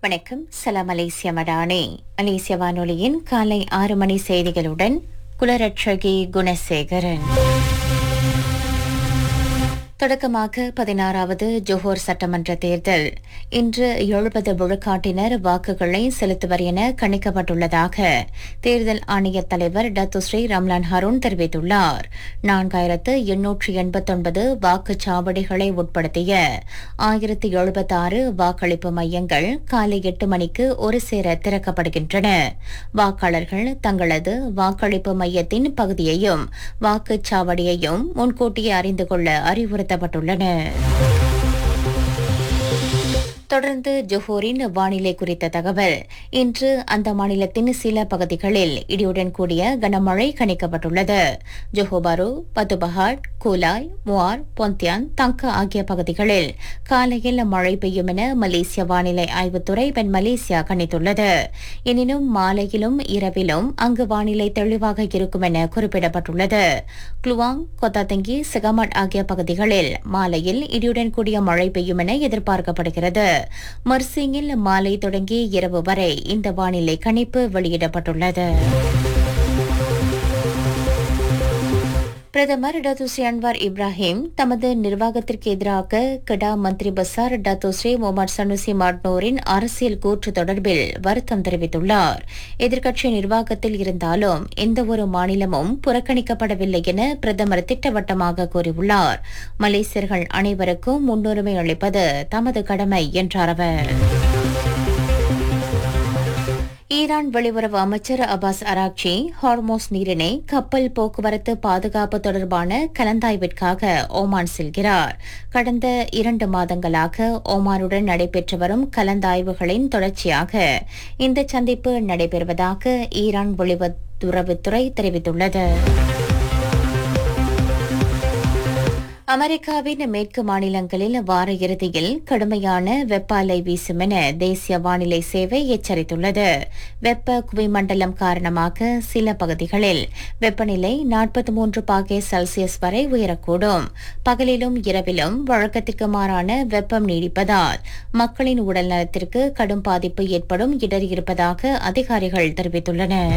வணக்கம் சலாம் மலேசிய மடானே மலேசிய வானொலியின் காலை ஆறு மணி செய்திகளுடன் குலரட்சகி குணசேகரன் தொடக்கமாக பதினாறாவது ஜோஹர் சட்டமன்ற தேர்தல் இன்று எழுபது விழுக்காட்டினர் வாக்குகளை செலுத்துவர் என கணிக்கப்பட்டுள்ளதாக தேர்தல் ஆணைய தலைவர் டத்துஸ்ரீ ரம்லான் ஹருண் தெரிவித்துள்ளார் நான்காயிரத்து எண்ணூற்று எண்பத்தொன்பது வாக்குச்சாவடிகளை உட்படுத்திய ஆயிரத்து எழுபத்தாறு வாக்களிப்பு மையங்கள் காலை எட்டு மணிக்கு ஒரு சேர திறக்கப்படுகின்றன வாக்காளர்கள் தங்களது வாக்களிப்பு மையத்தின் பகுதியையும் வாக்குச்சாவடியையும் முன்கூட்டியே அறிந்து கொள்ள அறிவுறுத்தப்பட்டுள்ளனர் தொடர்ந்து ஜொஹோரின் வானிலை குறித்த தகவல் இன்று அந்த மாநிலத்தின் சில பகுதிகளில் இடியுடன் கூடிய கனமழை கணிக்கப்பட்டுள்ளது ஜொஹோபாரு பதுபஹாட் கூலாய் முவார் பொந்தியான் தங்க ஆகிய பகுதிகளில் காலையில் மழை பெய்யும் என மலேசிய வானிலை ஆய்வுத்துறை பெண் மலேசியா கணித்துள்ளது எனினும் மாலையிலும் இரவிலும் அங்கு வானிலை தெளிவாக இருக்கும் என குறிப்பிடப்பட்டுள்ளது குளுவாங் கொத்தாத்தங்கி சிகமட் ஆகிய பகுதிகளில் மாலையில் இடியுடன் கூடிய மழை பெய்யும் என எதிர்பார்க்கப்படுகிறது மர்சிங்கில் மாலை தொடங்கி இரவு வரை இந்த வானிலை கணிப்பு வெளியிடப்பட்டுள்ளது பிரதமர் டத்துஸ்ரீ அன்வார் இப்ராஹிம் தமது நிர்வாகத்திற்கு எதிராக கெடா மந்திரி பசார் டத்துஸ்ரீ முகமது சனுசி மாட்னோரின் அரசியல் கூற்று தொடர்பில் வருத்தம் தெரிவித்துள்ளார் எதிர்க்கட்சி நிர்வாகத்தில் இருந்தாலும் எந்தவொரு மாநிலமும் புறக்கணிக்கப்படவில்லை என பிரதமர் திட்டவட்டமாக கூறியுள்ளார் மலேசியர்கள் அனைவருக்கும் முன்னுரிமை அளிப்பது தமது கடமை என்றார் அவர் ஈரான் வெளியுறவு அமைச்சர் அபாஸ் அராக்சி ஹார்மோஸ் நீரிணை கப்பல் போக்குவரத்து பாதுகாப்பு தொடர்பான கலந்தாய்விற்காக ஓமான் செல்கிறார் கடந்த இரண்டு மாதங்களாக ஓமானுடன் நடைபெற்று வரும் கலந்தாய்வுகளின் தொடர்ச்சியாக இந்த சந்திப்பு நடைபெறுவதாக ஈரான் வெளியுறவுத்துறை தெரிவித்துள்ளது அமெரிக்காவின் மேற்கு மாநிலங்களில் வார இறுதியில் கடுமையான வெப்ப அலை வீசும் என தேசிய வானிலை சேவை எச்சரித்துள்ளது வெப்ப குவிமண்டலம் காரணமாக சில பகுதிகளில் வெப்பநிலை நாற்பத்தி மூன்று பாகை செல்சியஸ் வரை உயரக்கூடும் பகலிலும் இரவிலும் வழக்கத்திற்கு மாறான வெப்பம் நீடிப்பதால் மக்களின் உடல் நலத்திற்கு கடும் பாதிப்பு ஏற்படும் இடர் இருப்பதாக அதிகாரிகள் தெரிவித்துள்ளனர்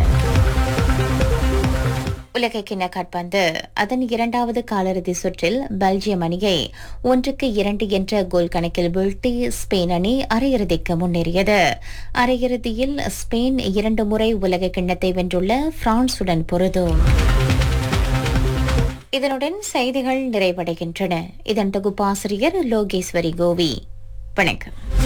உலகக்கிண்ண காட்பந்து அதன் இரண்டாவது காலிறுதி சுற்றில் பெல்ஜியம் அணியை ஒன்றுக்கு இரண்டு என்ற கோல் கணக்கில் வீழ்த்தி ஸ்பெயின் அணி அரையிறுதிக்கு முன்னேறியது அரையிறுதியில் ஸ்பெயின் இரண்டு முறை உலக கிண்ணத்தை வென்றுள்ள பிரான்சுடன் பொருதும் இதனுடன் செய்திகள் நிறைவடைகின்றன இதன் தொகுப்பாசிரியர் லோகேஸ்வரி கோவி வணக்கம்